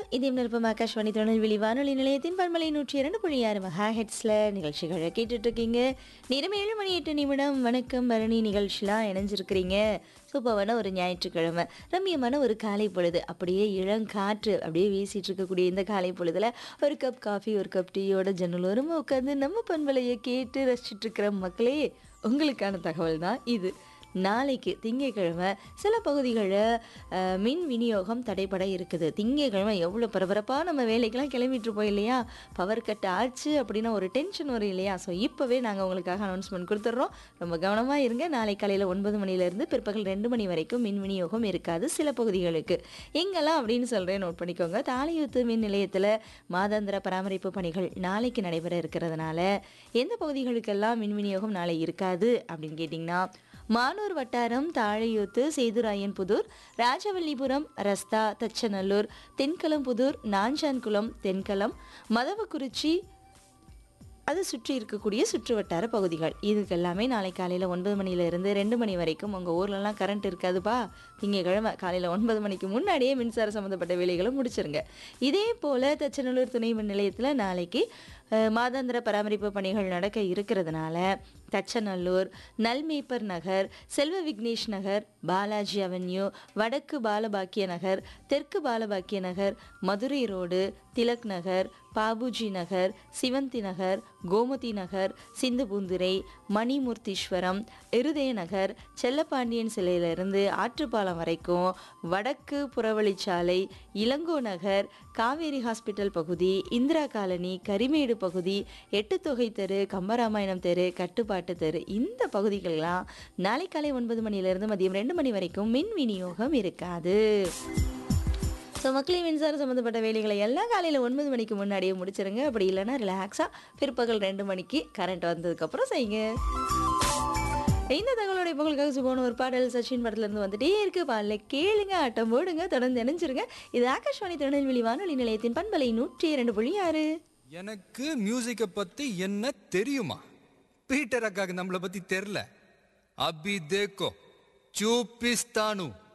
இதயம் நிருப்பம் ஆகாஷ்வாணி திருநெல்வேலி வானொலி நிலையத்தின் பண்பலை நூற்றி இரண்டு புள்ளி ஆறு மெகா ஹெட்ஸில் நிகழ்ச்சிகளை கேட்டுட்டு இருக்கீங்க நேரம் ஏழு மணி எட்டு நிமிடம் வணக்கம் பரணி நிகழ்ச்சிலாம் இணைஞ்சிருக்கிறீங்க சூப்பரான ஒரு ஞாயிற்றுக்கிழமை ரம்மியமான ஒரு காலை பொழுது அப்படியே இளங்காற்று அப்படியே வீசிட்டு இருக்கக்கூடிய இந்த காலை பொழுதுல ஒரு கப் காஃபி ஒரு கப் டீயோட ஜன்னலோரமாக உட்காந்து நம்ம பண்பலையை கேட்டு ரசிச்சிட்டு இருக்கிற மக்களே உங்களுக்கான தகவல் தான் இது நாளைக்கு திங்கட்கிழமை சில பகுதிகளில் அஹ், மின் விநியோகம் தடைபட இருக்குது திங்கட்கிழமை எவ்வளோ பரபரப்பாக நம்ம வேலைக்கெல்லாம் கிளம்பிட்டு போய் இல்லையா பவர் கட் ஆச்சு அப்படின்னா ஒரு டென்ஷன் வரும் இல்லையா ஸோ இப்போவே நாங்கள் உங்களுக்காக அனௌன்ஸ்மெண்ட் கொடுத்துட்றோம் ரொம்ப கவனமாக இருங்க நாளை காலையில் ஒன்பது மணிலேருந்து பிற்பகல் ரெண்டு மணி வரைக்கும் மின் விநியோகம் இருக்காது சில பகுதிகளுக்கு எங்கெல்லாம் அப்படின்னு சொல்கிறேன் நோட் பண்ணிக்கோங்க தாலியூத்து மின் நிலையத்தில் மாதாந்திர பராமரிப்பு பணிகள் நாளைக்கு நடைபெற இருக்கிறதுனால எந்த பகுதிகளுக்கெல்லாம் மின் விநியோகம் நாளை இருக்காது அப்படின்னு கேட்டிங்கன்னா மானூர் வட்டாரம் தாழையூத்து சேதுராயன்புதூர் ராஜவல்லிபுரம் ரஸ்தா தச்சநல்லூர் தென்கலம்புதூர் நாஞ்சான்குளம் தென்கலம் மதவக்குறிச்சி அது சுற்றி இருக்கக்கூடிய சுற்று வட்டார பகுதிகள் இதுக்கு எல்லாமே நாளை காலையில் ஒன்பது மணிலேருந்து ரெண்டு மணி வரைக்கும் உங்கள் ஊர்லலாம் கரண்ட் இருக்காதுப்பா திங்கக்கிழமை காலையில் ஒன்பது மணிக்கு முன்னாடியே மின்சார சம்மந்தப்பட்ட வேலைகளை முடிச்சிருங்க இதே போல் தச்சநல்லூர் துணை மின் நிலையத்தில் நாளைக்கு அஹ், மாதாந்திர பராமரிப்பு பணிகள் நடக்க இருக்கிறதுனால தச்சநல்லூர் நல்மேப்பர் நகர் செல்வ விக்னேஷ் நகர் பாலாஜி அவென்யூ வடக்கு பாலபாக்கிய நகர் தெற்கு பாலபாக்கிய நகர் மதுரை ரோடு திலக் நகர் பாபுஜி நகர் சிவந்தி நகர் கோமதி நகர் சிந்துபூந்துரை மணிமூர்த்தீஸ்வரம் இருதய நகர் செல்லப்பாண்டியன் சிலையிலிருந்து ஆற்றுப்பாலம் வரைக்கும் வடக்கு புறவழிச்சாலை இளங்கோ நகர் காவேரி ஹாஸ்பிட்டல் பகுதி இந்திரா காலனி கரிமேடு பகுதி எட்டு தொகை தெரு கம்பராமாயணம் தெரு கட்டுப்பாட்டு தெரு இந்த பகுதிகளெல்லாம் நாளை காலை ஒன்பது மணியிலிருந்து மதியம் ரெண்டு மணி வரைக்கும் மின் விநியோகம் இருக்காது ஸோ மக்களின் மின்சாரம் சம்மந்தப்பட்ட வேலைகளை எல்லாம் காலையில் ஒன்பது மணிக்கு முன்னாடியே முடிச்சிருங்க அப்படி இல்லைன்னா ரிலாக்ஸாக பிற்பகல் ரெண்டு மணிக்கு கரண்ட் வந்ததுக்கப்புறம் செய்யுங்க இந்த தகவலோட இப்போ உங்களுக்காக சுபோன ஒரு பாடல் சச்சின் படத்துலேருந்து வந்துட்டே இருக்கு பாடல கேளுங்க ஆட்டம் போடுங்க தொடர்ந்து இணைஞ்சிருங்க இது ஆகாஷ்வாணி திருநெல்வேலி வானொலி நிலையத்தின் பண்பலை நூற்றி இரண்டு புள்ளி ஆறு எனக்கு மியூசிக்கை பத்தி என்ன தெரியுமா பீட்டர் அக்காக்கு நம்மளை பத்தி தெரில அபி தேக்கோ சூப்பிஸ்தானு